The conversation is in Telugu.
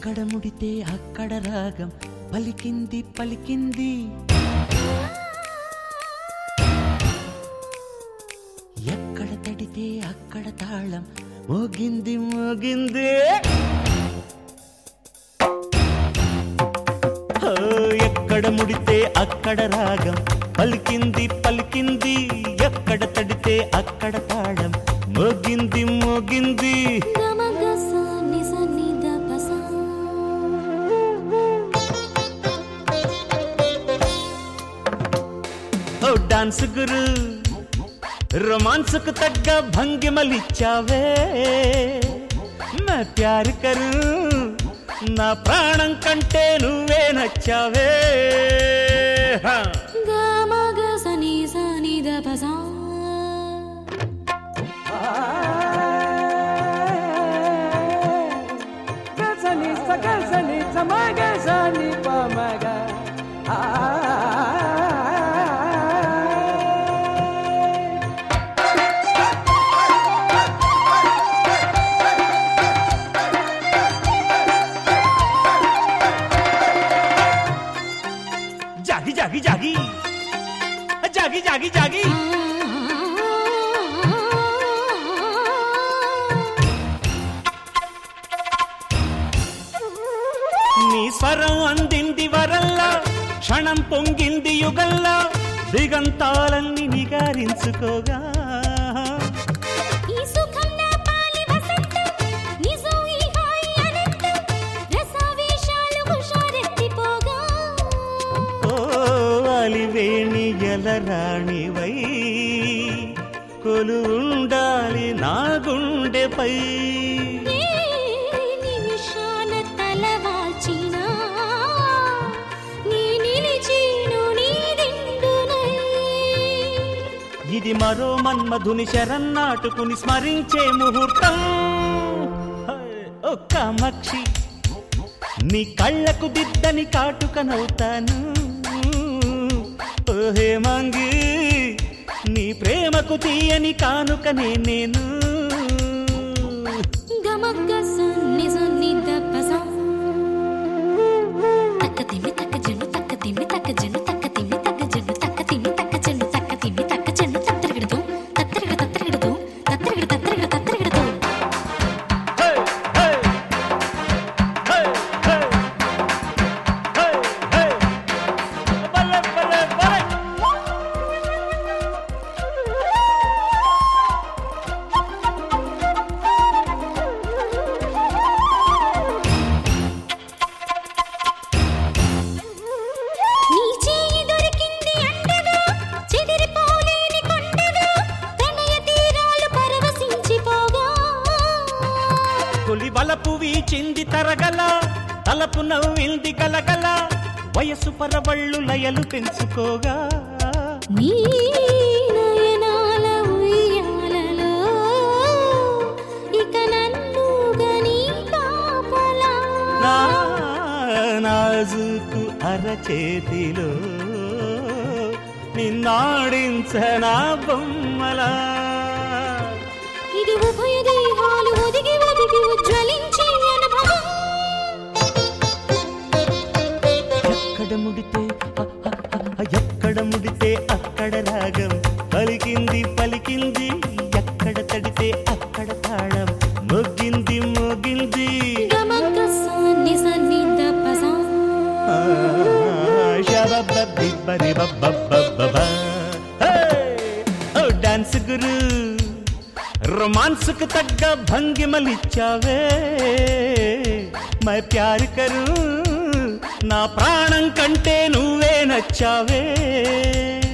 ఎక్కడ ముడితే అక్కడ రాగం పలికింది పలికింది ఎక్కడ తడితే అక్కడ తాళం మోగింది మోగింది ఓ, ఎక్కడ ముడితే అక్కడ రాగం పలికింది పలికింది ఎక్కడ తడితే అక్కడ తాళం మోగింది మోగింది గమగస నిస నిద పస ఓ డాన్స్ గురు రొమాన్స్ కు తగ్గ భంగిమలిచ్చావే నా ప్యార్ కరు నా ప్రాణం కంటే నువ్వే నచ్చావే హా. గమగస నిస నిద పస గసని సగసని సమగసని పమగ జాగి జాగి జాగి జాగి జాగి జాగి నీ స్వరం అందింది వరల్లా క్షణం పొంగింది యుగల్లా దిగంతాలన్నీ నిగారించుకోగా ఈ సుఖం నా పాలి వసంతం నిజం ఈ హాయి అనంతం రసావేశాలు హుషారెత్తిపోగా ఓ అలివేణి ఎలరాణివై కొలుండాలి నా గుండెపై ఏ నిమిషాన తలవాల్చినా నీ నిలిచిను నీ దిండునై ఇది మరో మన్మధుని శరన్నాటుకుని స్మరించే ముహూర్తం హై, ఓ కామాక్షి నీ కళ్ళకు దిద్దని కాటుకనవుతాను ఓహే మంగి నీ ప్రేమకు తీయని కానుకనే నేను గమగస నిజ నిద పస తక్క తిమి తక్క జను తక్క తిమి తక్క జను తక్క తిమి తక్క జను తక్క తిమి తక్క జను తక్క తిమి తక్క జను తత్తరిగడదు తత్తరిగడ తత్తరిగడదు తత్తరిగడ తత్తరిగడ తత్తరిగడదు హే, హే, హే, హే, హే, హే. బలే, బలే, బలే. నీ చేయి దొరికింది అండగా చెదిరిపోలేని కొండగా ప్రణయ తీరాలు పరవశించిపోగా తొలి వలపు వీచింది తరగల తలపు నవ్వింది గలగల వయసు పరవళ్ళు లయలు పెంచుకోగా నీ నయనాల ఉయ్యాలలో ఇక నన్ను గని కాపలా నా నాజుకు అరచేతిలో నిన్నాడించనా బొమ్మలా ఇది ఉభయ దేహాలు ఒదిగి ఒదిగి ఉజ్వలించే అనుభవం ఎక్కడ ముడితే అ, అ, అ, ఎక్కడ ముడితే అక్కడ రాగం పలికింది పలికింది ఎక్కడ తడితే అక్కడ తాళం మొగ్గింది మొగింది గమగస నిస నిద పస ఆ, షబబ్బబ్బిబ్బరి బబ్బబ్బబ్బబ్బ. హే! ఓ డాన్స్ గురు రొమాన్స్ కు తగ్గ భంగిమలిచ్చావే మై ప్యార్ కరు నా ప్రాణం కంటే నువ్వే నచ్చావే